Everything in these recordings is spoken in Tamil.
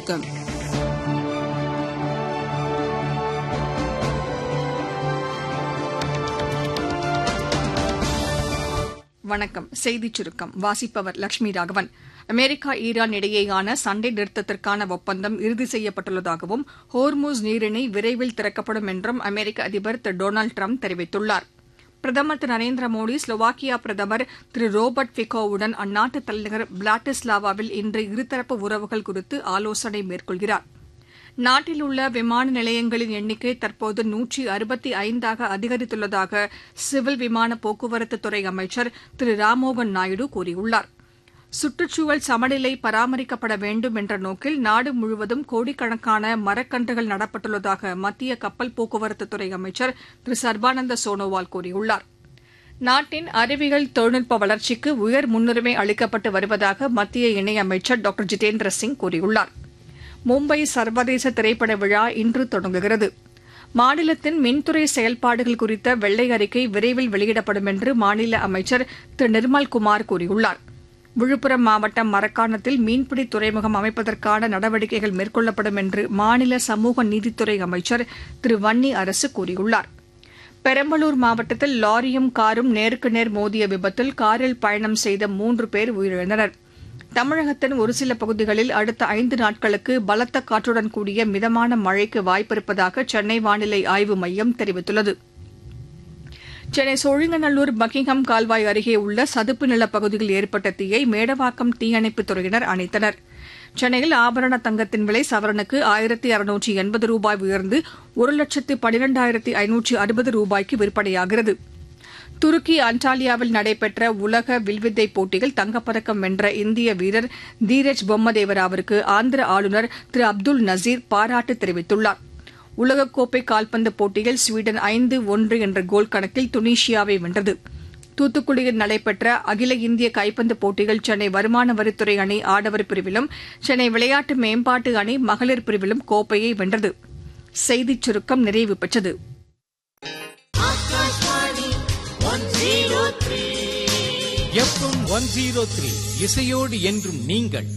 சுருக்கம் வணக்கம் செய்திச் சுருக்கம் வாசிப்பவர் லட்சுமி ராகவன் அமெரிக்கா ஈரான் இடையேயான சண்டை நிறுத்தத்திற்கான ஒப்பந்தம் இறுதி செய்யப்பட்டுள்ளதாகவும் ஹோர்மூஸ் நீரிணை விரைவில் திறக்கப்படும் என்றும் அமெரிக்க அதிபர் திரு டொனால்டு ட்ரம்ப் தெரிவித்துள்ளார் பிரதமர் திரு நரேந்திர மோடி ஸ்லோவாக்கியா பிரதமர் திரு ரோபர்ட் ஃபிகோவுடன் அந்நாட்டு தலைநகர் பிளாட்டிஸ்லாவாவில் இன்று இருதரப்பு உறவுகள் குறித்து ஆலோசனை மேற்கொள்கிறார் நாட்டில் உள்ள விமான நிலையங்களின் எண்ணிக்கை தற்போது நூற்றி அறுபத்தி ஐந்தாக அதிகரித்துள்ளதாக சிவில் விமான போக்குவரத்துத்துறை அமைச்சர் திரு ராம்மோகன் நாயுடு கூறியுள்ளார் சுற்றுச்சூழல் சமநிலை பராமரிக்கப்பட வேண்டும் என்ற நோக்கில் நாடு முழுவதும் கோடிக்கணக்கான மரக்கன்றுகள் நடப்பட்டுள்ளதாக மத்திய கப்பல் போக்குவரத்துத்துறை அமைச்சர் திரு சர்பானந்த சோனோவால் கூறியுள்ளார் நாட்டின் அறிவியல் தொழில்நுட்ப வளர்ச்சிக்கு உயர் முன்னுரிமை அளிக்கப்பட்டு வருவதாக மத்திய இணையமைச்சர் டாக்டர் ஜிதேந்திர சிங் கூறியுள்ளார் மும்பை சர்வதேச திரைப்பட விழா இன்று தொடங்குகிறது மாநிலத்தின் மின்துறை செயல்பாடுகள் குறித்த வெள்ளை அறிக்கை விரைவில் வெளியிடப்படும் என்று மாநில அமைச்சர் திரு நிர்மல்குமார் கூறியுள்ளார் விழுப்புரம் மாவட்டம் மரக்காணத்தில் மீன்பிடி துறைமுகம் அமைப்பதற்கான நடவடிக்கைகள் மேற்கொள்ளப்படும் என்று மாநில சமூக நீதித்துறை அமைச்சர் திரு வன்னி அரசு கூறியுள்ளார் பெரம்பலூர் மாவட்டத்தில் லாரியும் காரும் நேருக்கு நேர் மோதிய விபத்தில் காரில் பயணம் செய்த மூன்று பேர் உயிரிழந்தனர் தமிழகத்தின் ஒரு சில பகுதிகளில் அடுத்த ஐந்து நாட்களுக்கு பலத்த காற்றுடன் கூடிய மிதமான மழைக்கு வாய்ப்பிருப்பதாக சென்னை வானிலை ஆய்வு மையம் தெரிவித்துள்ளது சென்னை சோழிங்கநல்லூர் பக்கிங்ஹாம் கால்வாய் அருகே உள்ள சதுப்பு நில பகுதியில் ஏற்பட்ட தீயை மேடவாக்கம் தீயணைப்புத் துறையினர் அணைத்தனர் சென்னையில் ஆபரண தங்கத்தின் விலை சவரனுக்கு ஆயிரத்தி அறுநூற்றி எண்பது ரூபாய் உயர்ந்து ஒரு லட்சத்து பனிரெண்டாயிரத்தி ஐநூற்றி அறுபது ரூபாய்க்கு விற்பனையாகிறது துருக்கி அன்டாலியாவில் நடைபெற்ற உலக வில்வித்தை போட்டியில் தங்கப்பதக்கம் வென்ற இந்திய வீரர் தீரஜ் பொம்மதேவராவிற்கு ஆந்திர ஆளுநர் திரு அப்துல் நசீர் பாராட்டு தெரிவித்துள்ளார் உலகக்கோப்பை கால்பந்து போட்டியில் ஸ்வீடன் ஐந்து ஒன்று என்ற கோல் கணக்கில் துனிஷியாவை வென்றது தூத்துக்குடியில் நடைபெற்ற அகில இந்திய கைப்பந்து போட்டியில் சென்னை வருமான வரித்துறை அணி ஆடவர் பிரிவிலும் சென்னை விளையாட்டு மேம்பாட்டு அணி மகளிர் பிரிவிலும் கோப்பையை வென்றது செய்திச் சுருக்கம் நிறைவு பெற்றது எஃப்எம் ஒன் ஜீரோ த்ரீ இசையோடு என்றும் நீங்கள்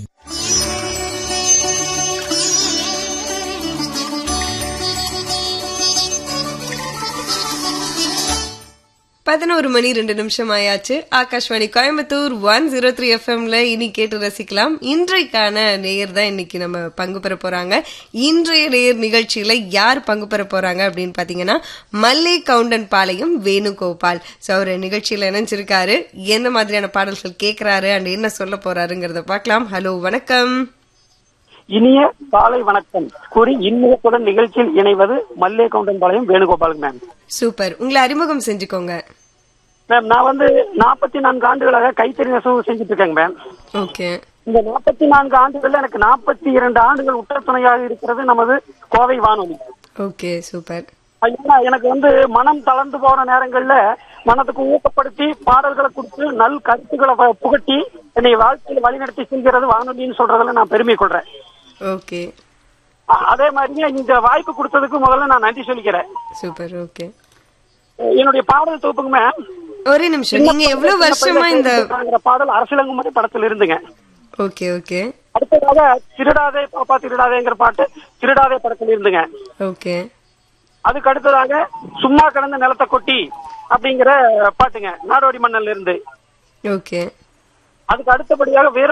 பதினோரு மணி ரெண்டு நிமிஷம் ஆயாச்சு Akashvani Coimbatore one zero three எஃப்எம்ல இனி கேட்டு ரசிக்கலாம் இன்றைக்கான நேயர் தான் இன்னைக்கு நம்ம பங்கு பெற போறாங்க இன்றைய நேயர் நிகழ்ச்சியில யார் பங்கு பெற போறாங்க அப்படின்னு பாத்தீங்கன்னா மல்லை கவுண்டன் பாளையம் வேணுகோபால் ஸோ அவர் நிகழ்ச்சியில இணைஞ்சிருக்காரு என்ன மாதிரியான பாடல்கள் கேட்கிறாரு அண்ட் என்ன சொல்ல போறாருங்கிறத பார்க்கலாம் ஹலோ வணக்கம் இனிய காலை வணக்கம் கூறி இன்முகத்துடன் நிகழ்ச்சியில் இணைவது மல்லே கவுண்டன்பாளையம் வேணுகோபாலுங்க மேம் சூப்பர் உங்களை அறிமுகம் செஞ்சுக்கோங்க மேம் நான் வந்து நாற்பத்தி நான்கு ஆண்டுகளாக கைத்தறி நெசவு செஞ்சுட்டு இருக்கேங்க மேம் ஓகே இந்த நாற்பத்தி நான்கு ஆண்டுகள்ல எனக்கு நாற்பத்தி இரண்டு ஆண்டுகள் உற்ற துணையாக இருக்கிறது நமது கோவை வானொலி ஓகே சூப்பர் ஏன்னா எனக்கு வந்து மனம் தளர்ந்து போற நேரங்கள்ல மனதுக்கு ஊக்கப்படுத்தி பாடல்களை கொடுத்து நல் கருத்துக்களை ப- புகட்டி என்னை வாழ்க்கையில் வழிநடத்தி செல்கிறது வானொலின்னு சொல்றதுல நான் பெருமை கொள்றேன் ஓகே அ- அதே மாதிரி இந்த வாய்ப்பு கொடுத்ததுக்கு முதல்ல நான் நன்றி சொல்லிக்கிறேன் சூப்பர் ஓகே என்னுடைய பாடல் தொகுப்புங்க மேம் ஒரே நிமிஷம் நீங்க எவ்வளவு வருஷமா இந்த இந்த பாடல் அரசியலங்குமதி படத்தில் இருந்துங்க ஓகே ஓகே அடுத்ததாக திருடாதே பாப்பா திருடாதேங்கிற பாட்டு திருடாதே படத்தில் இருந்துங்க ஓகே அதுக்கு அடுத்ததாக சும்மா கிடந்த நிலத்தை கொட்டி அப்படிங்கிற பாட்டுங்க நாடோடி மன்னல்ல இருந்து ஓகே அதுக்கு அடுத்தபடியாக வீர